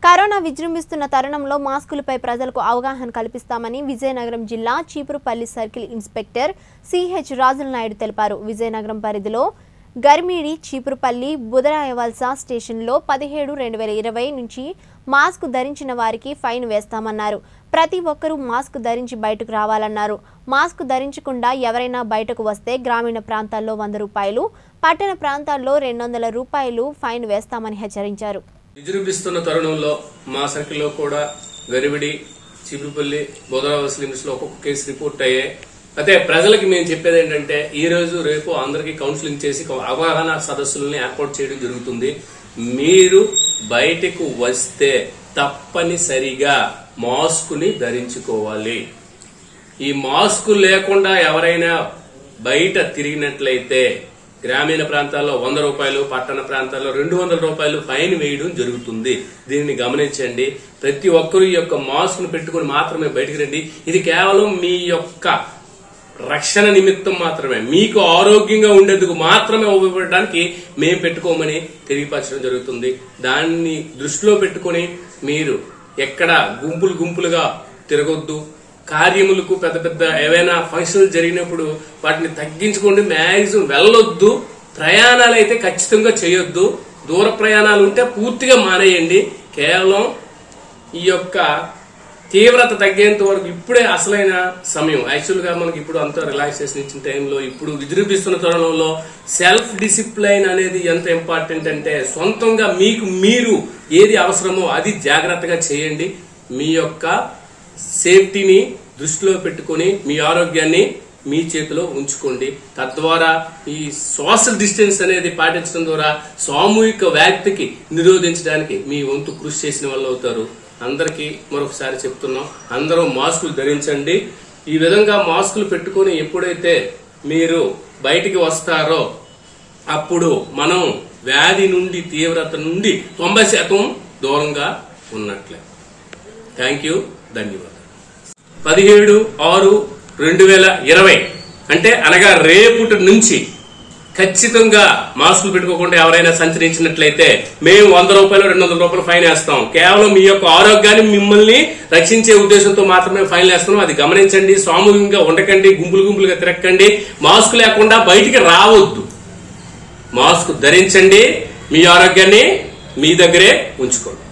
corona విజృంభిస్తున్న తరుణంలో మాస్కులపై ప్రజలకు అవగాహన కల్పిస్తామని విజయనగరం జిల్లా చీపురుపల్లి సర్కిల్ ఇన్స్పెక్టర్ సిహెచ్ రాజుల నాయుడు తెలిపారు విజయనగరం పరిధిలో గర్మిడి చీపురుపల్లి బుదరాయవలస స్టేషన్లో పదిహేడు రెండు వేల ఇరవై నుంచి మాస్క్ ధరించిన వారికి ఫైన్ వేస్తామన్నారు ప్రతి ఒక్కరూ మాస్క్ ధరించి బయటకు రావాలన్నారు మాస్క్ ధరించకుండా ఎవరైనా బయటకు వస్తే గ్రామీణ ప్రాంతాల్లో వంద రూపాయలు పట్టణ ప్రాంతాల్లో రెండు వందల రూపాయలు ఫైన్ వేస్తామని హెచ్చరించారు విజృంభిస్తున్న తరుణంలో మా సర్కిల్లో కూడా గరివిడి చీపురుపల్లి బోధరావస్ లిమిట్స్ లో ఒక్కొక్క కేసు రిపోర్ట్ అయ్యాయి అయితే ప్రజలకి మేము చెప్పేది ఏంటంటే ఈ రోజు రేపు అందరికీ కౌన్సిలింగ్ చేసి అవగాహన సదస్సులను ఏర్పాటు చేయడం జరుగుతుంది మీరు బయటకు వస్తే తప్పనిసరిగా మాస్కుని ధరించుకోవాలి ఈ మాస్క్ లేకుండా ఎవరైనా బయట తిరిగినట్లయితే గ్రామీణ ప్రాంతాల్లో వంద రూపాయలు పట్టణ ప్రాంతాల్లో రెండు వందల రూపాయలు ఫైన్ వేయడం జరుగుతుంది దీనిని గమనించండి ప్రతి ఒక్కరు ఈ యొక్క మాస్క్ ను పెట్టుకుని మాత్రమే బయటికి రండి ఇది కేవలం మీ యొక్క రక్షణ నిమిత్తం మాత్రమే మీకు ఆరోగ్యంగా ఉండేందుకు మాత్రమే ఉపయోగపడడానికి మేము పెట్టుకోమని తెలియపరచడం జరుగుతుంది దాన్ని దృష్టిలో పెట్టుకొని మీరు ఎక్కడ గుంపులు గుంపులుగా తిరగొద్దు కార్యములకు పెద్ద పెద్ద ఏవైనా ఫంక్షన్లు జరిగినప్పుడు వాటిని తగ్గించుకోండి మ్యాక్సిమం వెళ్ళొద్దు ప్రయాణాలు అయితే ఖచ్చితంగా చేయొద్దు దూర ప్రయాణాలు ఉంటే పూర్తిగా మానేయండి కేవలం ఈ యొక్క తీవ్రత తగ్గేంత వరకు ఇప్పుడే అసలైన సమయం యాక్చువల్ గా మనకి ఇప్పుడు అంతా రిలాక్సేషన్ ఇచ్చిన టైంలో ఇప్పుడు విజృంభిస్తున్న తరుణంలో సెల్ఫ్ డిసిప్లైన్ అనేది ఎంత ఇంపార్టెంట్ అంటే సొంతంగా మీకు మీరు ఏది అవసరమో అది జాగ్రత్తగా చేయండి మీ యొక్క సేఫ్టీని దృష్టిలో పెట్టుకొని మీ ఆరోగ్యాన్ని మీ చేతిలో ఉంచుకోండి తద్వారా ఈ సోషల్ డిస్టెన్స్ అనేది పాటించడం ద్వారా సామూహిక వ్యాప్తికి నిరోధించడానికి మీ వంతు కృషి చేసిన వాళ్ళు అవుతారు అందరికీ మరొకసారి చెప్తున్నాం అందరూ మాస్కులు ధరించండి ఈ విధంగా మాస్కులు పెట్టుకొని ఎప్పుడైతే మీరు బయటికి వస్తారో అప్పుడు మనం వ్యాధి నుండి తీవ్రత నుండి తొంభై శాతం దూరంగా ఉన్నట్లే థ్యాంక్ యూ ధన్యవాదాలు పదిహేడు ఆరు రెండు వేల ఇరవై అంటే అనగా రేపుటి నుంచి ఖచ్చితంగా మాస్కులు పెట్టుకోకుండా ఎవరైనా సంచరించినట్లయితే మేము వంద రూపాయలు రెండు వందల రూపాయలు ఫైన్ వేస్తాం కేవలం మీ యొక్క ఆరోగ్యాన్ని మిమ్మల్ని రక్షించే ఉద్దేశంతో మాత్రమే ఫైన్ వేస్తున్నాం అది గమనించండి సామూహికంగా ఉండకండి గుంపులు గుంపులుగా తిరగకండి మాస్క్ లేకుండా బయటికి రావద్దు మాస్క్ ధరించండి మీ ఆరోగ్యాన్ని మీ దగ్గరే ఉంచుకోండి